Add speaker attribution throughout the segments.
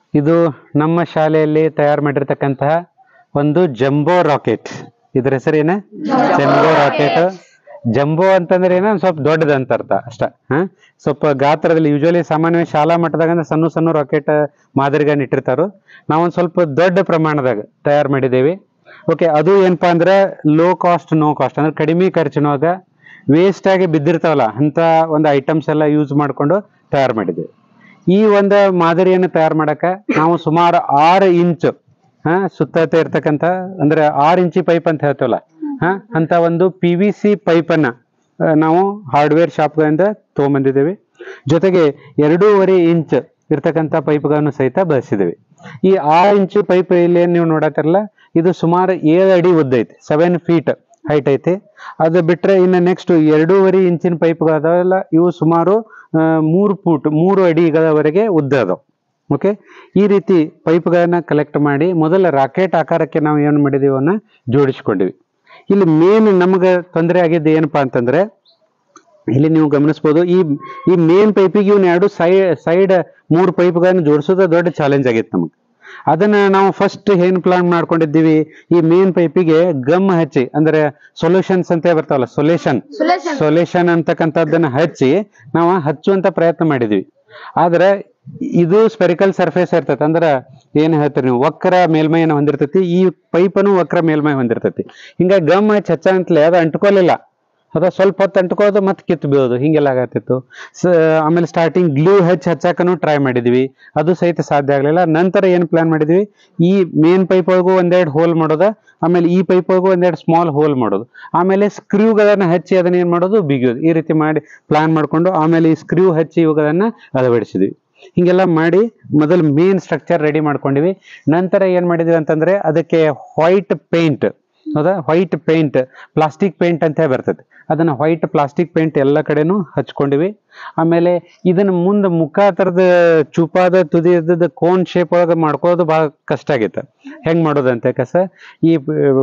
Speaker 1: ಇದು ನಮ್ಮ ಶಾಲೆಯಲ್ಲಿ ತಯಾರು ಮಾಡಿರ್ತಕ್ಕಂತಹ ಒಂದು ಜಂಬೋ ರಾಕೆಟ್ ಇದ್ರ ಹೆಸರೇನ ಜಂಬೋ ರಾಕೆಟ್ ಜಂಬೋ ಅಂತಂದ್ರೆ ಏನ ಒಂದ್ ಸ್ವಲ್ಪ ದೊಡ್ಡದಂತ ಅರ್ಥ ಅಷ್ಟ ಹಾ ಸ್ವಲ್ಪ ಗಾತ್ರದಲ್ಲಿ ಯೂಶಲಿ ಸಾಮಾನ್ಯವಾಗಿ ಶಾಲಾ ಮಟ್ಟದಾಗ ಅಂದ್ರೆ ಸಣ್ಣ ಸಣ್ಣ ರಾಕೆಟ್ ಮಾದರಿಗಳನ್ನ ಇಟ್ಟಿರ್ತಾರೋ ನಾವೊಂದ್ ಸ್ವಲ್ಪ ದೊಡ್ಡ ಪ್ರಮಾಣದಾಗ ತಯಾರು ಮಾಡಿದ್ದೇವೆ ಓಕೆ ಅದು ಏನಪ್ಪಾ ಅಂದ್ರೆ ಲೋ ಕಾಸ್ಟ್ ನೋ ಕಾಸ್ಟ್ ಅಂದ್ರೆ ಕಡಿಮೆ ಖರ್ಚಿನೊಳಗ ವೇಸ್ಟ್ ಆಗಿ ಬಿದ್ದಿರ್ತಾವಲ್ಲ ಅಂತ ಒಂದು ಐಟಮ್ಸ್ ಎಲ್ಲ ಯೂಸ್ ಮಾಡ್ಕೊಂಡು ತಯಾರು ಮಾಡಿದ್ದೇವೆ ಈ ಒಂದು ಮಾದರಿಯನ್ನು ತಯಾರು ಮಾಡಕ ನಾವು ಸುಮಾರು ಆರು ಇಂಚ್ ಹಾ ಸುತ್ತ ಇರ್ತಕ್ಕಂಥ ಅಂದ್ರೆ ಆರು ಇಂಚಿ ಪೈಪ್ ಅಂತ ಹೇಳ್ತೀವಲ್ಲ ಹಾ ಅಂತ ಒಂದು ಪಿ ವಿ ಸಿ ಪೈಪನ್ನ ಆ, ನಾವು ಹಾರ್ಡ್ವೇರ್ ಶಾಪ್ಗಳಿಂದ ತಗೊಂಬಂದಿದ್ದೇವೆ ಜೊತೆಗೆ ಎರಡೂವರೆ ಇಂಚ್ ಇರ್ತಕ್ಕಂಥ ಪೈಪ್ಗಳನ್ನು ಸಹಿತ ಬಳಸಿದ್ದೇವೆ ಈ ಆರು ಇಂಚು ಪೈಪ್ ಇಲ್ಲಿ ಏನ್ ನೀವು ನೋಡತ್ತಿರಲ್ಲ ಇದು ಸುಮಾರು ಏಳು ಅಡಿ ಉದ್ದ ಐತಿ ಸೆವೆನ್ ಫೀಟ್ ಹೈಟ್ ಐತಿ ಅದು ಬಿಟ್ರೆ ಇನ್ನು ನೆಕ್ಸ್ಟ್ ಎರಡೂವರೆ ಇಂಚಿನ ಪೈಪ್ಗಳದಾವಲ್ಲ ಇವು ಸುಮಾರು ಆ, ಮೂರು ಫೂಟ್ ಮೂರು ಅಡಿಗಳವರೆಗೆ ಉದ್ದ ಅದಾವ ಓಕೆ ಈ ರೀತಿ ಪೈಪ್ಗಳನ್ನ ಕಲೆಕ್ಟ್ ಮಾಡಿ ಮೊದಲ ರಾಕೆಟ್ ಆಕಾರಕ್ಕೆ ನಾವು ಏನು ಮಾಡಿದೀವಿ ಅವನ್ನ ಜೋಡಿಸ್ಕೊಂಡಿವಿ ಇಲ್ಲಿ ಮೇನ್ ನಮಗೆ ತೊಂದರೆ ಆಗಿದ್ದು ಏನಪ್ಪಾ ಅಂತಂದ್ರೆ ಇಲ್ಲಿ ನೀವು ಗಮನಿಸ್ಬೋದು ಈ ಈ ಮೇನ್ ಪೈಪಿಗೆ ಇವ್ನ ಎರಡು ಸೈ ಸೈಡ್ ಮೂರು ಪೈಪ್ಗಳನ್ನು ಜೋಡಿಸೋದು ದೊಡ್ಡ ಚಾಲೆಂಜ್ ಆಗಿತ್ತು ನಮಗೆ ಅದನ್ನ ನಾವು ಫಸ್ಟ್ ಏನ್ ಪ್ಲಾನ್ ಮಾಡ್ಕೊಂಡಿದ್ದೀವಿ ಈ ಮೇನ್ ಪೈಪಿಗೆ ಗಮ್ ಹಚ್ಚಿ ಅಂದ್ರೆ ಸೊಲ್ಯೂಷನ್ಸ್ ಅಂತ ಬರ್ತಾವಲ್ಲ ಸೊಲ್ಯೂಷನ್ ಸೊಲ್ಯೂಷನ್ ಅಂತಕ್ಕಂಥದ್ದನ್ನ ಹಚ್ಚಿ ನಾವು ಹಚ್ಚುವಂತ ಪ್ರಯತ್ನ ಮಾಡಿದ್ವಿ ಆದ್ರೆ ಇದು ಸ್ಪೆರಿಕಲ್ ಸರ್ಫೇಸ್ ಇರ್ತೈತೆ ಅಂದ್ರ ಏನ್ ಹೇಳ್ತೀರಿ ನೀವು ವಕ್ರ ಮೇಲ್ಮೈಯನ್ನು ಹೊಂದಿರ್ತೈತಿ ಈ ಪೈಪನು ವಕ್ರ ಮೇಲ್ಮೈ ಹೊಂದಿರ್ತೈತಿ ಹಿಂಗ ಗಮ್ ಹಚ್ಚಿ ಹಚ್ಚ ಅಂತಲೇ ಅದು ಅಂಟ್ಕೊಲಿಲ್ಲ ಅದ ಸ್ವಲ್ಪ ಹೊತ್ತು ಅಂಟ್ಕೋದು ಮತ್ತೆ ಕಿತ್ತು ಬೀಳೋದು ಹಿಂಗೆಲ್ಲ ಆಗತ್ತಿತ್ತು ಸ ಆಮೇಲೆ ಸ್ಟಾರ್ಟಿಂಗ್ ಗ್ಲೂ ಹಚ್ಚಿ ಹಚ್ಚಾಕನು ಟ್ರೈ ಮಾಡಿದ್ವಿ ಅದು ಸಹಿತ ಸಾಧ್ಯ ಆಗ್ಲಿಲ್ಲ ನಂತರ ಏನ್ ಪ್ಲಾನ್ ಮಾಡಿದ್ವಿ ಈ ಮೇನ್ ಪೈಪ್ ಒಳಗೂ ಒಂದೆರಡು ಹೋಲ್ ಮಾಡೋದ ಆಮೇಲೆ ಈ ಪೈಪ್ ಒಳಗೂ ಒಂದೆರಡು ಸ್ಮಾಲ್ ಹೋಲ್ ಮಾಡೋದು ಆಮೇಲೆ ಸ್ಕ್ರೂಗಳನ್ನ ಹಚ್ಚಿ ಅದನ್ನ ಏನ್ ಮಾಡೋದು ಬಿಗಿಯೋದು ಈ ರೀತಿ ಮಾಡಿ ಪ್ಲಾನ್ ಮಾಡ್ಕೊಂಡು ಆಮೇಲೆ ಈ ಸ್ಕ್ರೂ ಹಚ್ಚಿ ಇವುಗಳನ್ನ ಅಳವಡಿಸಿದ್ವಿ ಹಿಂಗೆಲ್ಲ ಮಾಡಿ ಮೊದಲು ಮೇನ್ ಸ್ಟ್ರಕ್ಚರ್ ರೆಡಿ ಮಾಡ್ಕೊಂಡಿವಿ ನಂತರ ಏನ್ ಮಾಡಿದ್ವಿ ಅಂತಂದ್ರೆ ಅದಕ್ಕೆ ವೈಟ್ ಪೇಂಟ್ ಹೌದಾ ವೈಟ್ ಪೇಂಟ್ ಪ್ಲಾಸ್ಟಿಕ್ ಪೇಂಟ್ ಅಂತ ಬರ್ತದೆ ಅದನ್ನ ವೈಟ್ ಪ್ಲಾಸ್ಟಿಕ್ ಪೇಂಟ್ ಎಲ್ಲ ಕಡೆನೂ ಹಚ್ಕೊಂಡಿವಿ ಆಮೇಲೆ ಇದನ್ನ ಮುಂದೆ ಮುಖ ಥರದ ಚೂಪಾದ ತುದಿ ಇದ್ದದ ಕೋನ್ ಶೇಪ್ ಒಳಗೆ ಮಾಡ್ಕೊಳ್ಳೋದು ಬಹಳ ಕಷ್ಟ ಆಗಿತ್ತು ಹೆಂಗ್ ಮಾಡೋದಂತೆ ಕಸ ಈ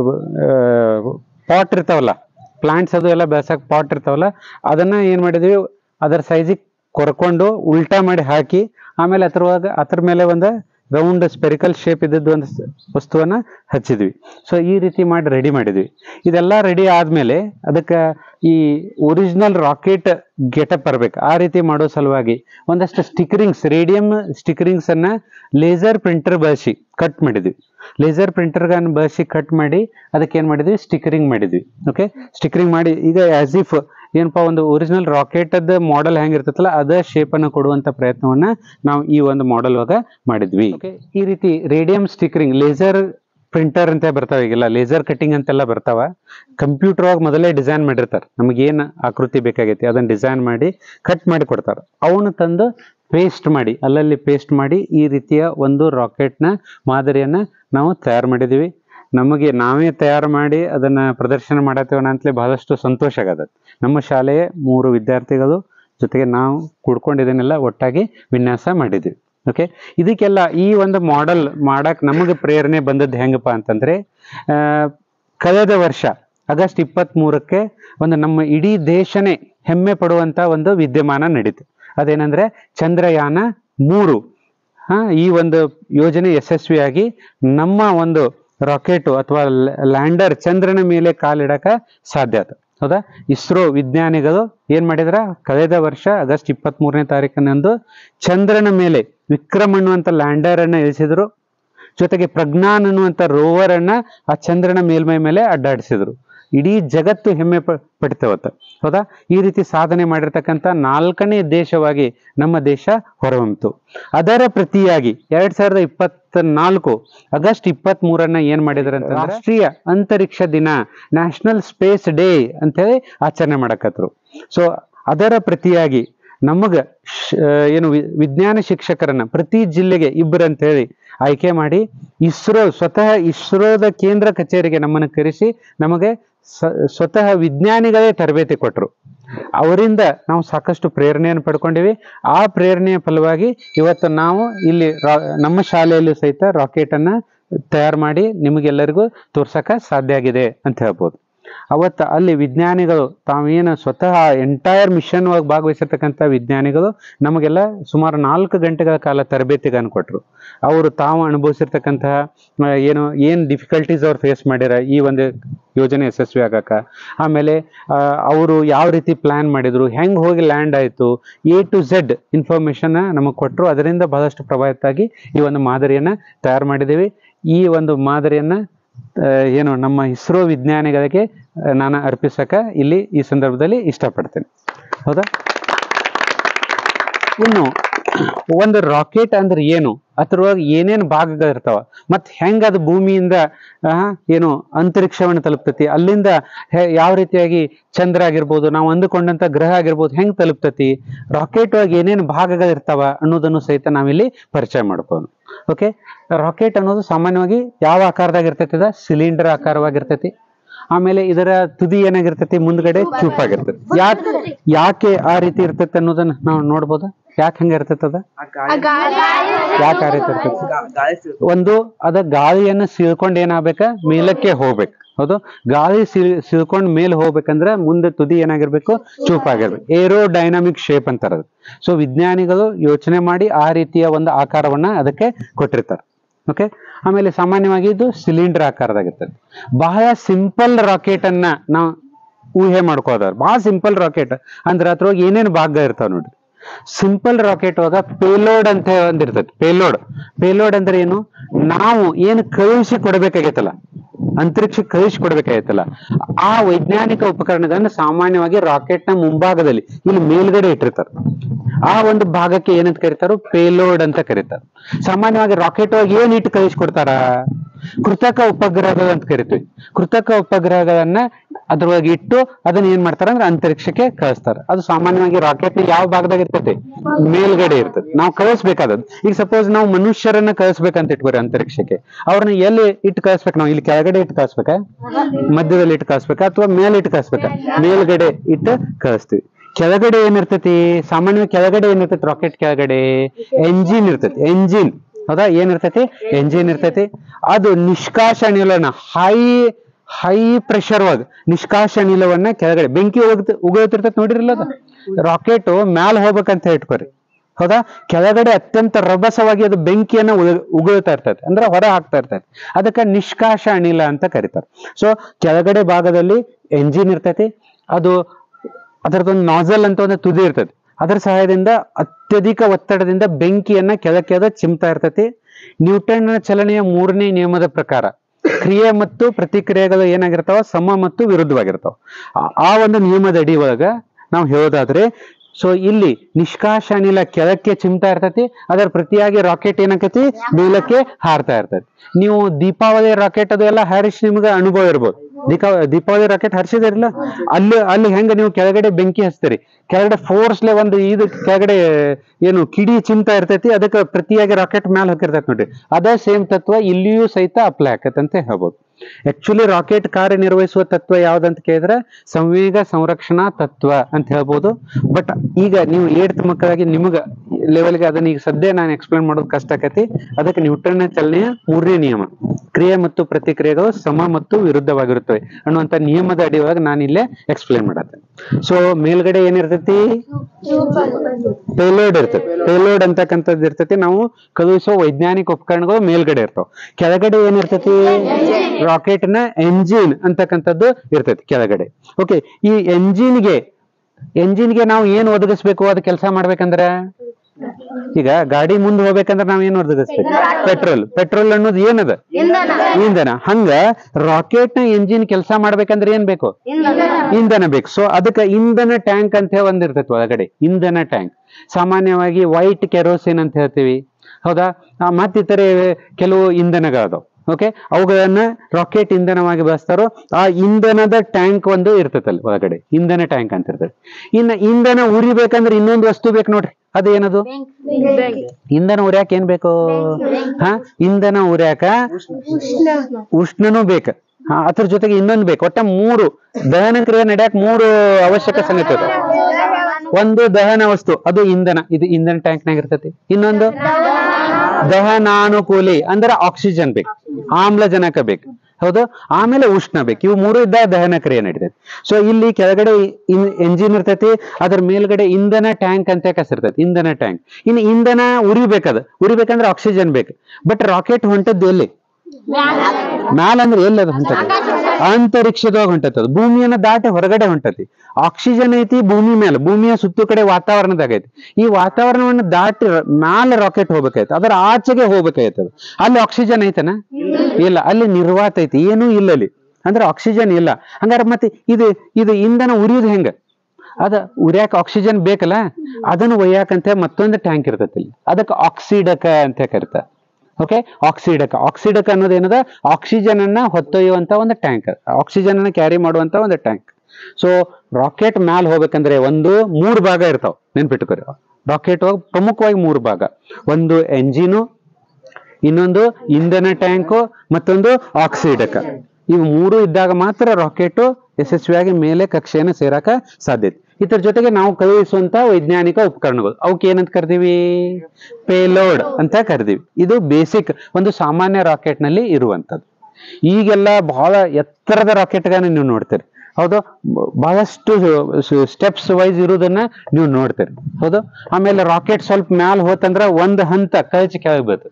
Speaker 1: ಪಾಟ್ ಇರ್ತಾವಲ್ಲ ಪ್ಲಾಂಟ್ಸ್ ಅದು ಎಲ್ಲ ಬೆಳ್ಸಕ್ ಪಾಟ್ ಇರ್ತಾವಲ್ಲ ಅದನ್ನ ಏನ್ ಮಾಡಿದ್ವಿ ಅದರ ಸೈಜಿಗೆ ಕೊರ್ಕೊಂಡು ಉಲ್ಟಾ ಮಾಡಿ ಹಾಕಿ ಆಮೇಲೆ ಅದ್ರ ಒಳಗೆ ಅದ್ರ ಮೇಲೆ ಒಂದು ರೌಂಡ್ ಸ್ಪೆರಿಕಲ್ ಶೇಪ್ ಇದ್ದದ್ದು ಒಂದು ಸ- ವಸ್ತುವನ್ನ ಹಚ್ಚಿದ್ವಿ ಸೊ ಈ ರೀತಿ ಮಾಡಿ ರೆಡಿ ಮಾಡಿದ್ವಿ ಇದೆಲ್ಲ ರೆಡಿ ಆದ್ಮೇಲೆ ಅದಕ್ಕೆ ಈ ಒರಿಜಿನಲ್ ರಾಕೆಟ್ ಗೆಟಪ್ ಬರ್ಬೇಕು ಆ ರೀತಿ ಮಾಡೋ ಸಲುವಾಗಿ ಒಂದಷ್ಟು ಸ್ಟಿಕರಿಂಗ್ಸ್ ರೇಡಿಯಂ ಸ್ಟಿಕರಿಂಗ್ಸ್ ಅನ್ನ ಲೇಸರ್ ಪ್ರಿಂಟರ್ ಬಳಸಿ ಕಟ್ ಮಾಡಿದ್ವಿ ಲೇಸರ್ ಪ್ರಿಂಟರ್ಗನ್ನು ಬಳಸಿ ಕಟ್ ಮಾಡಿ ಅದಕ್ಕೆ ಏನ್ ಮಾಡಿದ್ವಿ ಸ್ಟಿಕರಿಂಗ್ ಮಾಡಿದ್ವಿ ಓಕೆ ಸ್ಟಿಕರಿಂಗ್ ಮಾಡಿ ಈಗ ಆಸ್ ಇಫ್ ಏನಪ್ಪಾ ಒಂದು ಒರಿಜಿನಲ್ ರಾಕೆಟ್ ಅದ ಮಾಡೆಲ್ ಹೆಂಗಿರ್ತೈತಲ್ಲ ಅದ ಶೇಪ್ ಅನ್ನು ಕೊಡುವಂತ ಪ್ರಯತ್ನವನ್ನ ನಾವು ಈ ಒಂದು ಮಾಡೆಲ್ ಒಳಗ ಮಾಡಿದ್ವಿ Okay, ಈ ರೀತಿ ರೇಡಿಯಂ ಸ್ಟಿಕರಿಂಗ್ ಲೇಸರ್ ಪ್ರಿಂಟರ್ ಅಂತ ಬರ್ತಾವ ಈಗೆಲ್ಲ ಲೇಸರ್ ಕಟಿಂಗ್ ಅಂತೆಲ್ಲ ಬರ್ತಾವ ಕಂಪ್ಯೂಟರ್ ಒಳಗೆ ಮೊದಲೇ ಡಿಸೈನ್ ಮಾಡಿರ್ತಾರೆ ನಮಗೆ ಏನ್ ಆಕೃತಿ ಬೇಕಾಗೈತಿ ಅದನ್ನ ಡಿಸೈನ್ ಮಾಡಿ ಕಟ್ ಮಾಡಿ ಕೊಡ್ತಾರೆ ಅವನ್ನ ತಂದು ಪೇಸ್ಟ್ ಮಾಡಿ ಅಲ್ಲಲ್ಲಿ ಪೇಸ್ಟ್ ಮಾಡಿ ಈ ರೀತಿಯ ಒಂದು ರಾಕೆಟ್ನ ಮಾದರಿಯನ್ನ ನಾವು ತಯಾರು ಮಾಡಿದೀವಿ ನಮಗೆ ನಾವೇ ತಯಾರು ಮಾಡಿ ಅದನ್ನ ಪ್ರದರ್ಶನ ಮಾಡತ್ತೇವನ ಅಂತಲೇ ಬಹಳಷ್ಟು ಸಂತೋಷ ಆಗತ್ತೆ ನಮ್ಮ ಶಾಲೆಯ ಮೂರು ವಿದ್ಯಾರ್ಥಿಗಳು ಜೊತೆಗೆ ನಾವು ಕೂಡ್ಕೊಂಡು ಇದನ್ನೆಲ್ಲ ಒಟ್ಟಾಗಿ ವಿನ್ಯಾಸ ಮಾಡಿದ್ವಿ ಓಕೆ ಇದಕ್ಕೆಲ್ಲ ಈ ಒಂದು ಮಾಡೆಲ್ ಮಾಡಕ್ ನಮಗೆ ಪ್ರೇರಣೆ ಬಂದದ್ದು ಹೆಂಗಪ್ಪ ಅಂತಂದ್ರೆ ಆ, ಕಳೆದ ವರ್ಷ ಆಗಸ್ಟ್ ಇಪ್ಪತ್ತ್ ಮೂರಕ್ಕೆ ಒಂದು ನಮ್ಮ ಇಡೀ ದೇಶನೇ ಹೆಮ್ಮೆ ಪಡುವಂತ ಒಂದು ವಿದ್ಯಮಾನ ನಡೀತು ಅದೇನಂದ್ರೆ ಚಂದ್ರಯಾನ ಮೂರು ಹಾ ಈ ಒಂದು ಯೋಜನೆ ಯಶಸ್ವಿಯಾಗಿ ನಮ್ಮ ಒಂದು ರಾಕೆಟ್ ಅಥವಾ ಲ್ಯಾಂಡರ್ ಚಂದ್ರನ ಮೇಲೆ ಕಾಲಿಡಕ ಸಾಧ್ಯ ಆಯ್ತು ಹೌದಾ ಇಸ್ರೋ ವಿಜ್ಞಾನಿಗಳು ಏನ್ ಮಾಡಿದ್ರ ಕಳೆದ ವರ್ಷ ಆಗಸ್ಟ್ ಇಪ್ಪತ್ತ್ ಮೂರನೇ ತಾರೀಕಿನಂದು ಚಂದ್ರನ ಮೇಲೆ ವಿಕ್ರಮ್ ಅನ್ನುವಂತ ಲ್ಯಾಂಡರ್ ಅನ್ನ ಇಳಿಸಿದ್ರು ಜೊತೆಗೆ ಪ್ರಜ್ಞಾನ್ ಅನ್ನುವಂತ ರೋವರ್ ಅನ್ನ ಆ ಚಂದ್ರನ ಮೇಲ್ಮೈ ಮೇಲೆ ಅಡ್ಡಾಡಿಸಿದ್ರು ಇಡೀ ಜಗತ್ತು ಹೆಮ್ಮೆ ಪ ಪಡಿತವತ್ತ ಹೌದಾ ಈ ರೀತಿ ಸಾಧನೆ ಮಾಡಿರ್ತಕ್ಕಂಥ ನಾಲ್ಕನೇ ದೇಶವಾಗಿ ನಮ್ಮ ದೇಶ ಹೊರಹೊಮ್ಮಿತು ಅದರ ಪ್ರತಿಯಾಗಿ ಎರಡ್ ಸಾವಿರದ ಇಪ್ಪತ್ತ ನಾಲ್ಕು ಆಗಸ್ಟ್ ಇಪ್ಪತ್ತ್ ಮೂರನ್ನ ಏನ್ ಮಾಡಿದ್ರ ಅಂತ ರಾಷ್ಟ್ರೀಯ ಅಂತರಿಕ್ಷ ದಿನ ನ್ಯಾಷನಲ್ ಸ್ಪೇಸ್ ಡೇ ಅಂತೇಳಿ ಆಚರಣೆ ಮಾಡಕತ್ರು ಸೊ ಅದರ ಪ್ರತಿಯಾಗಿ ನಮಗ ಶ್- ಏನು ವಿ- ವಿಜ್ಞಾನ ಶಿಕ್ಷಕರನ್ನ ಪ್ರತಿ ಜಿಲ್ಲೆಗೆ ಇಬ್ಬರು ಅಂತ ಹೇಳಿ ಆಯ್ಕೆ ಮಾಡಿ ಇಸ್ರೋ ಸ್ವತಃ ಇಸ್ರೋದ ಕೇಂದ್ರ ಕಚೇರಿಗೆ ನಮ್ಮನ್ನು ಕರೆಸಿ ನಮಗೆ ಸ- ಸ್ವತಃ ವಿಜ್ಞಾನಿಗಳೇ ತರಬೇತಿ ಕೊಟ್ಟರು ಅವರಿಂದ ನಾವು ಸಾಕಷ್ಟು ಪ್ರೇರಣೆಯನ್ನು ಪಡ್ಕೊಂಡಿವಿ ಆ ಪ್ರೇರಣೆಯ ಫಲವಾಗಿ ಇವತ್ತು ನಾವು ಇಲ್ಲಿ ರಾ- ನಮ್ಮ ಶಾಲೆಯಲ್ಲೂ ಸಹಿತ ರಾಕೆಟ್ ಅನ್ನ ತಯಾರು ಮಾಡಿ ನಿಮಗೆಲ್ಲರಿಗೂ ತೋರ್ಸಕ ಸಾಧ್ಯ ಆಗಿದೆ ಅಂತ ಹೇಳ್ಬೋದು ಅವತ್ತು ಅಲ್ಲಿ ವಿಜ್ಞಾನಿಗಳು ತಾವೇನು ಸ್ವತಃ ಎಂಟೈರ್ ಮಿಷನ್ ಒಳಗೆ ಭಾಗವಹಿಸಿರ್ತಕ್ಕಂಥ ವಿಜ್ಞಾನಿಗಳು ನಮಗೆಲ್ಲ ಸುಮಾರು ನಾಲ್ಕು ಗಂಟೆಗಳ ಕಾಲ ತರಬೇತಿಗಳನ್ನು ಕೊಟ್ಟರು ಅವರು ತಾವು ಅನುಭವಿಸಿರ್ತಕ್ಕಂತಹ ಆ, ಏನು ಏನು ಡಿಫಿಕಲ್ಟೀಸ್ ಅವ್ರು ಫೇಸ್ ಮಾಡ್ಯಾರ ಈ ಒಂದು ಯೋಜನೆ ಯಶಸ್ವಿ ಆಗಕ್ಕ ಆಮೇಲೆ ಆ, ಅವರು ಯಾವ ರೀತಿ ಪ್ಲಾನ್ ಮಾಡಿದ್ರು ಹೆಂಗೆ ಹೋಗಿ ಲ್ಯಾಂಡ್ ಆಯಿತು ಎ ಟು ಝೆಡ್ ಇನ್ಫಾರ್ಮೇಷನ್ ನಮಗೆ ಕೊಟ್ಟರು ಅದರಿಂದ ಬಹಳಷ್ಟು ಪ್ರಭಾವಿತಾಗಿ ಈ ಒಂದು ಮಾದರಿಯನ್ನು ತಯಾರು ಮಾಡಿದ್ದೀವಿ ಈ ಒಂದು ಮಾದರಿಯನ್ನು ಆ, ಏನು ನಮ್ಮ ಇಸ್ರೋ ವಿಜ್ಞಾನಿಗಳಿಗೆ ಆ, ನಾನು ಅರ್ಪಿಸಕ ಇಲ್ಲಿ ಈ ಸಂದರ್ಭದಲ್ಲಿ ಇಷ್ಟಪಡ್ತೇನೆ ಹೌದಾ ಇನ್ನು ಒಂದು ರಾಕೆಟ್ ಅಂದ್ರೆ ಏನು ಅದ್ರೊಳಗೆ ಏನೇನು ಭಾಗಗಳಿರ್ತಾವ ಮತ್ತು ಹೆಂಗೆ ಅದು ಭೂಮಿಯಿಂದ ಆ, ಏನು ಅಂತರಿಕ್ಷವನ್ನು ತಲುಪ್ತತಿ ಅಲ್ಲಿಂದ ಹೆ- ಯಾವ ರೀತಿಯಾಗಿ ಚಂದ್ರ ಆಗಿರ್ಬೋದು ನಾವು ಅಂದುಕೊಂಡಂಥ ಗ್ರಹ ಆಗಿರ್ಬೋದು ಹೆಂಗೆ ತಲುಪ್ತತಿ ರಾಕೆಟ್ ಒಳಗೆ ಏನೇನು ಭಾಗಗಳಿರ್ತಾವ ಅನ್ನೋದನ್ನು ಸಹಿತ ನಾವಿಲ್ಲಿ ಪರಿಚಯ ಮಾಡ್ಬೋದು ಓಕೆ ರಾಕೆಟ್ ಅನ್ನೋದು ಸಾಮಾನ್ಯವಾಗಿ ಯಾವ ಆಕಾರದಾಗ ಇರ್ತೈತಿ ಅದ ಸಿಲಿಂಡರ್ ಆಕಾರವಾಗಿರ್ತೈತಿ ಆಮೇಲೆ ಇದರ ತುದಿ ಏನಾಗಿರ್ತೈತಿ ಮುಂದ್ಗಡೆ ಚೂಪಾಗಿರ್ತೈತಿ ಯಾಕೆ ಯಾಕೆ ಆ ರೀತಿ ಇರ್ತೈತಿ ಅನ್ನೋದನ್ನ ನಾವು ನೋಡ್ಬೋದಾ ಯಾಕೆ ಹಂಗ ಇರ್ತೈತಿ ಅದ ಯಾಕೆ ಆ ರೀತಿ ಇರ್ತೈತಿ ಒಂದು ಅದ ಗಾಳಿಯನ್ನ ಸೀಳ್ಕೊಂಡು ಏನಾಗ್ಬೇಕ ಮೇಲಕ್ಕೆ ಹೋಗ್ಬೇಕು ಹೌದು ಗಾಳಿ ಸೀಳ್ ಸೀಳ್ಕೊಂಡ್ ಮೇಲೆ ಹೋಗ್ಬೇಕಂದ್ರೆ ಮುಂದೆ ತುದಿ ಏನಾಗಿರ್ಬೇಕು ಚೂಪಾಗಿರ್ಬೇಕು ಏರೋ ಡೈನಾಮಿಕ್ ಶೇಪ್ ಅಂತಾರ ಸೊ ವಿಜ್ಞಾನಿಗಳು ಯೋಚನೆ ಮಾಡಿ ಆ ರೀತಿಯ ಒಂದು ಆಕಾರವನ್ನ ಅದಕ್ಕೆ ಕೊಟ್ಟಿರ್ತಾರೆ ಓಕೆ ಆಮೇಲೆ ಸಾಮಾನ್ಯವಾಗಿ ಇದು ಸಿಲಿಂಡರ್ ಆಕಾರದಾಗಿರ್ತದೆ ಬಹಳ ಸಿಂಪಲ್ ರಾಕೆಟ್ ಅನ್ನ ನಾವು ಊಹೆ ಮಾಡ್ಕೋದಾರ ಬಹಳ ಸಿಂಪಲ್ ರಾಕೆಟ್ ಅಂದ್ರೆ ಅದ್ರೊಳಗೆ ಏನೇನು ಭಾಗ ಇರ್ತಾವ ನೋಡ್ರಿ ಸಿಂಪಲ್ ರಾಕೆಟ್ ಒಳಗ ಪೇಲೋಡ್ ಅಂತ ಒಂದ್ ಇರ್ತೈತಿ ಪೇಲೋಡ್ ಪೇಲೋಡ್ ಅಂದ್ರೆ ಏನು ನಾವು ಏನು ಕಳುಹಿಸಿ ಕೊಡಬೇಕಾಗೈತಲ್ಲ ಅಂತರಿಕ್ಷಕ್ಕೆ ಕಳಿಸಿ ಕೊಡ್ಬೇಕಾಗೈತಲ್ಲ ಆ ವೈಜ್ಞಾನಿಕ ಉಪಕರಣಗಳನ್ನ ಸಾಮಾನ್ಯವಾಗಿ ರಾಕೆಟ್ ನ ಮುಂಭಾಗದಲ್ಲಿ ಇಲ್ಲಿ ಮೇಲ್ಗಡೆ ಇಟ್ಟಿರ್ತಾರೆ ಆ ಒಂದು ಭಾಗಕ್ಕೆ ಏನಂತ ಕರೀತಾರೋ ಪೇಲೋಡ್ ಅಂತ ಕರೀತಾರೆ ಸಾಮಾನ್ಯವಾಗಿ ರಾಕೆಟ್ ಒಳಗೆ ಏನ್ ಇಟ್ಟು ಕಳಿಸ್ಕೊಡ್ತಾರ ಕೃತಕ ಉಪಗ್ರಹಗಳು ಅಂತ ಕರಿತೀವಿ ಕೃತಕ ಉಪಗ್ರಹಗಳನ್ನ ಅದ್ರೊಳಗೆ ಇಟ್ಟು ಅದನ್ನ ಏನ್ ಮಾಡ್ತಾರ ಅಂದ್ರೆ ಅಂತರಿಕ್ಷಕ್ಕೆ ಕಳಿಸ್ತಾರೆ ಅದು ಸಾಮಾನ್ಯವಾಗಿ ರಾಕೆಟ್ ಯಾವ ಭಾಗದಾಗ ಇರ್ತೈತೆ ಮೇಲ್ಗಡೆ ಇರ್ತದೆ ನಾವು ಕಳಿಸ್ಬೇಕಾದದ್ದು ಈಗ ಸಪೋಸ್ ನಾವು ಮನುಷ್ಯರನ್ನ ಕಳಿಸ್ಬೇಕಂತ ಇಟ್ಕೋರಿ ಅಂತರಿಕ್ಷಕ್ಕೆ ಅವ್ರನ್ನ ಎಲ್ಲಿ ಇಟ್ಟು ಕಳಿಸ್ಬೇಕು ನಾವು ಇಲ್ಲಿ ಕೆಳಗಡೆ ಇಟ್ಟು ಕಳಿಸ್ಬೇಕಾ ಮಧ್ಯದಲ್ಲಿ ಇಟ್ಟು ಕಳಿಸ್ಬೇಕಾ ಅಥವಾ ಮೇಲೆ ಇಟ್ಟು ಕಳಿಸ್ಬೇಕಾ ಮೇಲ್ಗಡೆ ಇಟ್ಟು ಕಳಿಸ್ತೀವಿ ಕೆಳಗಡೆ ಏನಿರ್ತೈತಿ ಸಾಮಾನ್ಯವಾಗಿ ಕೆಳಗಡೆ ಏನಿರ್ತೈತಿ ರಾಕೆಟ್ ಕೆಳಗಡೆ ಎಂಜಿನ್ ಇರ್ತೈತಿ ಎಂಜಿನ್ ಹೌದಾ ಏನಿರ್ತೈತಿ ಎಂಜಿನ್ ಇರ್ತೈತಿ ಅದು ನಿಷ್ಕಾಶ ಅನಿಲನ ಹೈ ಹೈ ಪ್ರೆಷರ್ ಒಳಗ ನಿಷ್ಕಾಶ ಅನಿಲವನ್ನ ಕೆಳಗಡೆ ಬೆಂಕಿ ಉಗತ್ ಉಗುಳ್ತಿರ್ತೈತಿ ನೋಡಿರಲ್ಲ ಅದು ರಾಕೆಟ್ ಮ್ಯಾಲ ಹೋಗ್ಬೇಕಂತ ಇಟ್ಕೋರಿ ಹೌದಾ ಕೆಳಗಡೆ ಅತ್ಯಂತ ರಭಸವಾಗಿ ಅದು ಬೆಂಕಿಯನ್ನ ಉಳ- ಉಗುಳ್ತಾ ಇರ್ತೈತೆ ಅಂದ್ರೆ ಹೊರ ಹಾಕ್ತಾ ಇರ್ತೈತೆ ಅದಕ್ಕೆ ನಿಷ್ಕಾಶ ಅನಿಲ ಅಂತ ಕರೀತಾರೆ ಸೊ ಕೆಳಗಡೆ ಭಾಗದಲ್ಲಿ ಎಂಜಿನ್ ಇರ್ತೈತಿ ಅದು ಅದರದೊಂದು ನಾಜಲ್ ಅಂತ ಒಂದು ತುದಿ ಇರ್ತೈತಿ ಅದರ ಸಹಾಯದಿಂದ ಅತ್ಯಧಿಕ ಒತ್ತಡದಿಂದ ಬೆಂಕಿಯನ್ನ ಕೆಳಕ್ಕೆ ಅದು ಚಿಮ್ತಾ ಇರ್ತೈತಿ ನ್ಯೂಟನ್ ಚಲನೆಯ ಮೂರನೇ ನಿಯಮದ ಪ್ರಕಾರ ಕ್ರಿಯೆ ಮತ್ತು ಪ್ರತಿಕ್ರಿಯೆಗಳು ಏನಾಗಿರ್ತಾವ ಸಮ ಮತ್ತು ವಿರುದ್ಧವಾಗಿರ್ತಾವ ಆ- ಆ ಒಂದು ನಿಯಮದ ಅಡಿ ಒಳಗ ನಾವು ಹೇಳೋದಾದ್ರೆ ಸೊ ಇಲ್ಲಿ ನಿಷ್ಕಾಶ ಅನಿಲ ಕೆಳಕ್ಕೆ ಚಿಮ್ತಾ ಇರ್ತೈತಿ ಅದರ ಪ್ರತಿಯಾಗಿ ರಾಕೆಟ್ ಏನಾಕೈತಿ ಮೇಲಕ್ಕೆ ಹಾರ್ತಾ ಇರ್ತೈತಿ ನೀವು ದೀಪಾವಳಿ ರಾಕೆಟ್ ಅದು ಎಲ್ಲ ಹಾರಿಸಿ ನಿಮ್ಗೆ ಅನುಭವ ಇರ್ಬೋದು ದೀಪಾ ದೀಪಾವಳಿ ರಾಕೆಟ್ ಹರಿಸಿದಿರಲ್ಲ ಅಲ್ಲಿ ಅಲ್ಲಿ ಹೆಂಗ ನೀವು ಕೆಳಗಡೆ ಬೆಂಕಿ ಹಚ್ತೀರಿ ಕೆಳಗಡೆ ಫೋರ್ಸ್ಲೆ ಒಂದು ಇದು ಕೆಳಗಡೆ ಏನು ಕಿಡಿ ಚಿಮ್ತಾ ಇರ್ತೈತಿ ಅದಕ್ಕೆ ಪ್ರತಿಯಾಗಿ ರಾಕೆಟ್ ಮ್ಯಾಲ ಹೋಗಿರ್ತೈತಿ ನೋಡ್ರಿ ಅದೇ ಸೇಮ್ ತತ್ವ ಇಲ್ಲಿಯೂ ಸಹಿತ ಅಪ್ಲೈ ಆಕತ್ ಅಂತ ಹೇಳ್ಬೋದು ಆಕ್ಚುಲಿ ರಾಕೆಟ್ ಕಾರ್ಯನಿರ್ವಹಿಸುವ ತತ್ವ ಯಾವ್ದಂತ ಕೇಳಿದ್ರೆ ಸಂವೇಗ ಸಂರಕ್ಷಣಾ ತತ್ವ ಅಂತ ಹೇಳ್ಬೋದು ಬಟ್ ಈಗ ನೀವು ಏಡ್ತ್ ಮಕ್ಕಳಾಗಿ ನಿಮಗ ಲೆವೆಲ್ಗೆ ಅದನ್ನ ಈಗ ಸದ್ಯ ನಾನು ಎಕ್ಸ್ಪ್ಲೇನ್ ಮಾಡೋದು ಕಷ್ಟ ಆಕತಿ ಅದಕ್ಕೆ ನ್ಯೂಟನ್ನ ಚಲನೆಯ ಮೂರನೇ ನಿಯಮ ಕ್ರಿಯೆ ಮತ್ತು ಪ್ರತಿಕ್ರಿಯೆಗಳು ಸಮ ಮತ್ತು ವಿರುದ್ಧವಾಗಿರುತ್ತವೆ ಅನ್ನುವಂತ ನಿಯಮದ ಅಡಿ ಒಳಗೆ ನಾನು ಇಲ್ಲೇ ಎಕ್ಸ್ಪ್ಲೇನ್ ಮಾಡತ್ತೆ ಸೊ ಮೇಲ್ಗಡೆ ಏನಿರ್ತೈತಿ ಪೇಲೋಡ್ ಇರ್ತೈತಿ ಪೇಲೋಡ್ ಅಂತಕ್ಕಂಥದ್ದು ಇರ್ತೈತಿ ನಾವು ಕಳುಹಿಸುವ ವೈಜ್ಞಾನಿಕ ಉಪಕರಣಗಳು ಮೇಲ್ಗಡೆ ಇರ್ತಾವ ಕೆಳಗಡೆ ಏನಿರ್ತೈತಿ ರಾಕೆಟ್ ನ ಎಂಜಿನ್ ಅಂತಕ್ಕಂಥದ್ದು ಇರ್ತೈತಿ ಕೆಳಗಡೆ ಓಕೆ ಈ ಎಂಜಿನ್ಗೆ ಎಂಜಿನ್ಗೆ ನಾವು ಏನ್ ಒದಗಿಸ್ಬೇಕು ಅದು ಕೆಲಸ ಮಾಡ್ಬೇಕಂದ್ರ ಈಗ ಗಾಡಿ ಮುಂದೆ ಹೋಗ್ಬೇಕಂದ್ರೆ ನಾವ್ ಏನ್ ಒದಗಿಸ್ಬೇಕು ಪೆಟ್ರೋಲ್ ಪೆಟ್ರೋಲ್ ಅನ್ನೋದು ಏನದ ಇಂಧನ ಹಂಗ ರಾಕೆಟ್ ನ ಎಂಜಿನ್ ಕೆಲಸ ಮಾಡ್ಬೇಕಂದ್ರೆ ಏನ್ ಬೇಕು ಇಂಧನ ಬೇಕು ಸೊ ಅದಕ್ಕೆ ಇಂಧನ ಟ್ಯಾಂಕ್ ಅಂತ ಹೇಳಿ ಒಂದಿರ್ತೈತಿ ಒಳಗಡೆ ಇಂಧನ ಟ್ಯಾಂಕ್ ಸಾಮಾನ್ಯವಾಗಿ ವೈಟ್ ಕೆರೋಸಿನ್ ಅಂತ ಹೇಳ್ತೀವಿ ಹೌದಾ ಆ, ಮತ್ತಿತರೆ ಕೆಲವು ಇಂಧನಗಳದಾವ್ ಓಕೆ ಅವುಗಳನ್ನ ರಾಕೆಟ್ ಇಂಧನವಾಗಿ ಬಳಸ್ತಾರೋ ಆ ಇಂಧನದ ಟ್ಯಾಂಕ್ ಒಂದು ಇರ್ತೈತಲ್ಲ ಒಳಗಡೆ ಇಂಧನ ಟ್ಯಾಂಕ್ ಅಂತ ಇರ್ತೈತಿ ಇನ್ನ ಇಂಧನ ಉರಿಬೇಕಂದ್ರೆ ಇನ್ನೊಂದು ವಸ್ತು ಬೇಕು ನೋಡ್ರಿ ಅದೇನದು ಇಂಧನ ಉರಿಯಾಕ ಏನ್ ಬೇಕು ಹಾ ಇಂಧನ ಉರಿಯಾಕ ಉಷ್ಣನೂ ಬೇಕು ಹಾ ಅದ್ರ ಜೊತೆಗೆ ಇನ್ನೊಂದು ಬೇಕು ಒಟ್ಟ ಮೂರು ದಹನ ಕ್ರಿಯೆ ನಡೆಯಕ್ ಮೂರು ಅವಶ್ಯಕ ಸಂಗತಿ ಅದಾವ ಒಂದು ದಹನ ವಸ್ತು ಅದು ಇಂಧನ ಇದು ಇಂಧನ ಟ್ಯಾಂಕ್ ನಾಗ ಇರ್ತೈತಿ ಇನ್ನೊಂದು ದಹನಾನುಕೂಲಿ ಅಂದ್ರೆ ಆಕ್ಸಿಜನ್ ಬೇಕು ಆಮ್ಲಜನಕ ಬೇಕು ಹೌದು ಆಮೇಲೆ ಉಷ್ಣ ಬೇಕು ಇವು ಮೂರು ಇದ್ದಾಗ ದಹನ ಕ್ರಿಯೆ ನಡೀತೈತಿ ಸೊ ಇಲ್ಲಿ ಕೆಳಗಡೆ ಎಂಜಿನ್ ಇರ್ತೈತಿ ಅದ್ರ ಮೇಲ್ಗಡೆ ಇಂಧನ ಟ್ಯಾಂಕ್ ಅಂತ ಕಸಿರ್ತೈತಿ ಇಂಧನ ಟ್ಯಾಂಕ್ ಇನ್ನು ಇಂಧನ ಉರಿಬೇಕದ ಉರಿಬೇಕಂದ್ರೆ ಆಕ್ಸಿಜನ್ ಬೇಕು ಬಟ್ ರಾಕೆಟ್ ಹೊಂಟದ್ದು ಎಲ್ಲಿ ಮ್ಯಾಲ ಅಂದ್ರೆ ಎಲ್ಲಿ ಅದು ಹೊಂಟತಿ ಅಂತರಿಕ್ಷದೊಳಗೆ ಹೊಂಟತಿ ಅದು ಭೂಮಿಯನ್ನ ದಾಟಿ ಹೊರಗಡೆ ಹೊಂಟತಿ ಆಕ್ಸಿಜನ್ ಐತಿ ಭೂಮಿ ಮೇಲೆ ಭೂಮಿಯ ಸುತ್ತು ಕಡೆ ವಾತಾವರಣದಾಗ ಐತಿ ಈ ವಾತಾವರಣವನ್ನು ದಾಟಿ ರ- ಮ್ಯಾಲ ರಾಕೆಟ್ ಹೋಗ್ಬೇಕಾಯ್ತು ಅದರ ಆಚೆಗೆ ಹೋಗ್ಬೇಕಾಯ್ತು ಅದು ಅಲ್ಲಿ ಆಕ್ಸಿಜನ್ ಐತನ ಇಲ್ಲ ಅಲ್ಲಿ ನಿರ್ವಾತ ಐತಿ ಏನೂ ಇಲ್ಲ ಅಲ್ಲಿ ಅಂದ್ರೆ ಆಕ್ಸಿಜನ್ ಇಲ್ಲ ಹಂಗಾರೆ ಮತ್ತೆ ಇದು ಇದು ಇಂಧನ ಉರಿಯೋದು ಹೆಂಗ ಅದ ಉರಿಯಾಕ ಆಕ್ಸಿಜನ್ ಬೇಕಲ್ಲ ಅದನ್ನು ಒಯ್ಯಾಕಂತ ಮತ್ತೊಂದು ಟ್ಯಾಂಕ್ ಇರ್ತೈತಿ ಇಲ್ಲಿ ಅದಕ್ಕೆ ಆಕ್ಸಿಡಕ ಅಂತ ಕರಿತಾರೆ ಓಕೆ ಆಕ್ಸಿಡಕ ಆಕ್ಸಿಡಕ ಅನ್ನೋದು ಏನದ ಆಕ್ಸಿಜನ್ ಅನ್ನ ಹೊತ್ತೊಯ್ಯುವಂತ ಒಂದು ಟ್ಯಾಂಕ್ ಆಕ್ಸಿಜನ್ ಅನ್ನ ಕ್ಯಾರಿ ಮಾಡುವಂತ ಒಂದು ಟ್ಯಾಂಕ್ ಸೊ ರಾಕೆಟ್ ಮ್ಯಾಲ ಹೋಗ್ಬೇಕಂದ್ರೆ ಒಂದು ಮೂರು ಭಾಗ ಇರ್ತಾವ ನೆನ್ಪಿಟ್ಕೊರಿ ರಾಕೆಟ್ ಒಳಗೆ ಪ್ರಮುಖವಾಗಿ ಮೂರು ಭಾಗ ಒಂದು ಎಂಜಿನು ಇನ್ನೊಂದು ಇಂಧನ ಟ್ಯಾಂಕು ಮತ್ತೊಂದು ಆಕ್ಸಿಡಕ ಇವು ಮೂರು ಇದ್ದಾಗ ಮಾತ್ರ ರಾಕೆಟ್ ಯಶಸ್ವಿಯಾಗಿ ಮೇಲೆ ಕಕ್ಷೆಯನ್ನು ಸೇರಕ ಸಾಧ್ಯತೆ ಇದ್ರ ಜೊತೆಗೆ ನಾವು ಕಳುಹಿಸುವಂತ ವೈಜ್ಞಾನಿಕ ಉಪಕರಣಗಳು ಅವಕ್ಕೆ ಏನಂತ ಕರಿದೀವಿ ಪೇಲೋಡ್ ಅಂತ ಕರಿದೀವಿ ಇದು ಬೇಸಿಕ್ ಒಂದು ಸಾಮಾನ್ಯ ರಾಕೆಟ್ ನಲ್ಲಿ ಇರುವಂತದ್ದು ಈಗೆಲ್ಲ ಬಹಳ ಎತ್ತರದ ರಾಕೆಟ್ ನೀವು ನೋಡ್ತೀರಿ ಹೌದು ಬ- ಬಹಳಷ್ಟು ಸ್ಟೆಪ್ಸ್ ವೈಸ್ ಇರುವುದನ್ನ ನೀವು ನೋಡ್ತೀರಿ ಹೌದು ಆಮೇಲೆ ರಾಕೆಟ್ ಸ್ವಲ್ಪ ಮ್ಯಾಲ ಹೋತಂದ್ರ ಒಂದ್ ಹಂತ ಕಳಚಿ ಕೆಳಗೆ ಬೀಳ್ತದೆ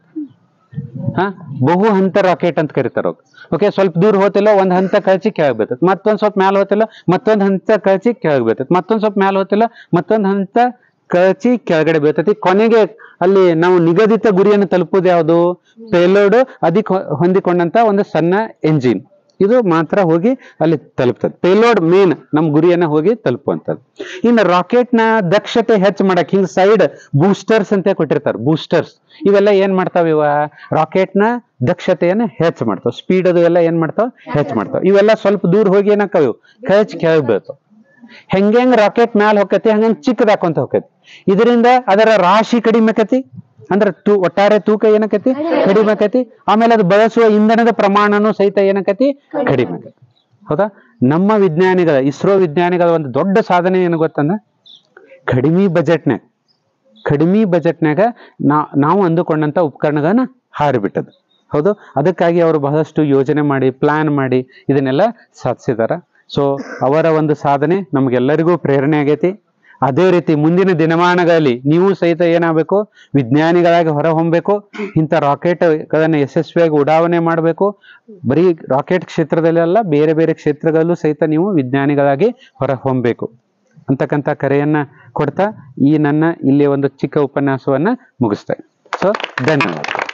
Speaker 1: ಹಾ ಬಹು ಹಂತ ರಾಕೆಟ್ ಅಂತ ಕರೀತಾರ ಓಕೆ ಸ್ವಲ್ಪ ದೂರ ಹೋತಿಲ್ಲ ಒಂದ್ ಹಂತ ಕಳಚಿ ಕೆಳಗೆ ಬೀಳ್ತದೆ ಮತ್ತೊಂದ್ ಸ್ವಲ್ಪ ಮ್ಯಾಲ ಹೋತಿಲ್ಲ ಮತ್ತೊಂದ್ ಹಂತ ಕಳಚಿ ಕೆಳಗೆ ಬೀಳ್ತದೆ ಮತ್ತೊಂದ್ ಸ್ವಲ್ಪ ಮ್ಯಾಲ ಹೋತಿಲ್ಲ ಮತ್ತೊಂದ್ ಹಂತ ಕಳಚಿ ಕೆಳಗಡೆ ಬೀಳ್ತೈತಿ ಕೊನೆಗೆ ಅಲ್ಲಿ ನಾವು ನಿಗದಿತ ಗುರಿಯನ್ನು ತಲುಪುವುದು ಯಾವುದು ಪೇಲೋಡ್ ಅದಕ್ಕೆ ಹೊ- ಹೊಂದಿಕೊಂಡಂತ ಒಂದು ಸಣ್ಣ ಎಂಜಿನ್ ಇದು ಮಾತ್ರ ಹೋಗಿ ಅಲ್ಲಿ ತಲುಪ್ತದೆ ಪೇಲೋಡ್ ಮೇನ್ ನಮ್ ಗುರಿಯನ್ನ ಹೋಗಿ ತಲುಪುವಂಥದ್ದು ಇನ್ನು ರಾಕೆಟ್ ನ ದಕ್ಷತೆ ಹೆಚ್ಚು ಮಾಡಕ್ ಹಿಂಗ್ ಸೈಡ್ ಬೂಸ್ಟರ್ಸ್ ಅಂತ ಕೊಟ್ಟಿರ್ತಾರೆ ಬೂಸ್ಟರ್ಸ್ ಇವೆಲ್ಲ ಏನ್ ಮಾಡ್ತಾವ ಇವ ರಾಕೆಟ್ ನ ದಕ್ಷತೆಯನ್ನ ಹೆಚ್ಚು ಮಾಡ್ತಾವ ಸ್ಪೀಡ್ ಅದು ಎಲ್ಲ ಏನ್ ಮಾಡ್ತಾವ ಹೆಚ್ಚು ಮಾಡ್ತಾವ ಇವೆಲ್ಲ ಸ್ವಲ್ಪ ದೂರ ಹೋಗಿ ಏನಾಕಾವ ಇವು ಕಚ್ ಕೆಳಗ್ ಬೀಳ್ತಾವ ಹೆಂಗೆಂಗ್ ರಾಕೆಟ್ ಮ್ಯಾಲ ಹೋಗತಿ ಹಂಗಂಗ್ ಚಿಕ್ಕದಾಕೊಂತ ಹೋಗತಿ ಇದರಿಂದ ಅದರ ರಾಶಿ ಕಡಿಮೆ ಆಕತಿ ಅಂದ್ರೆ ತೂ ಒಟ್ಟಾರೆ ತೂಕ ಏನಕತಿ ಕಡಿಮೆ ಆಕತಿ ಆಮೇಲೆ ಅದು ಬಳಸುವ ಇಂಧನದ ಪ್ರಮಾಣನೂ ಸಹಿತ ಏನಕತಿ ಕಡಿಮೆ ಆಕತಿ ಹೌದಾ ನಮ್ಮ ವಿಜ್ಞಾನಿಗಳ ಇಸ್ರೋ ವಿಜ್ಞಾನಿಗಳ ಒಂದು ದೊಡ್ಡ ಸಾಧನೆ ಏನು ಗೊತ್ತಂದ್ರ ಕಡಿಮೆ ಬಜೆಟ್ನ್ಯಾಗ ಕಡಿಮೆ ಬಜೆಟ್ನ್ಯಾಗ ನಾ ನಾವು ಅಂದುಕೊಂಡಂತ ಉಪಕರಣಗಳನ್ನ ಹಾರಿಬಿಟ್ಟದು ಹೌದು ಅದಕ್ಕಾಗಿ ಅವರು ಬಹಳಷ್ಟು ಯೋಜನೆ ಮಾಡಿ ಪ್ಲಾನ್ ಮಾಡಿ ಇದನ್ನೆಲ್ಲ ಸಾಧಿಸಿದಾರ ಸೊ ಅವರ ಒಂದು ಸಾಧನೆ ನಮಗೆಲ್ಲರಿಗೂ ಪ್ರೇರಣೆ ಆಗೈತಿ ಅದೇ ರೀತಿ ಮುಂದಿನ ದಿನಮಾನಗಳಲ್ಲಿ ನೀವು ಸಹಿತ ಏನಾಗಬೇಕು ವಿಜ್ಞಾನಿಗಳಾಗಿ ಹೊರಹೊಮ್ಮಬೇಕು ಇಂಥ ರಾಕೆಟ್ಗಳನ್ನು ಯಶಸ್ವಿಯಾಗಿ ಉಡಾವಣೆ ಮಾಡಬೇಕು ಬರೀ ರಾಕೆಟ್ ಕ್ಷೇತ್ರದಲ್ಲಿ ಅಲ್ಲ ಬೇರೆ ಬೇರೆ ಕ್ಷೇತ್ರಗಳಲ್ಲೂ ಸಹಿತ ನೀವು ವಿಜ್ಞಾನಿಗಳಾಗಿ ಹೊರಹೊಮ್ಮಬೇಕು ಅಂತಕ್ಕಂಥ ಕರೆಯನ್ನ ಕೊಡ್ತಾ ಈ ನನ್ನ ಇಲ್ಲಿ ಒಂದು ಚಿಕ್ಕ ಉಪನ್ಯಾಸವನ್ನ ಮುಗಿಸ್ತೇನೆ ಸೊ ಧನ್ಯವಾದ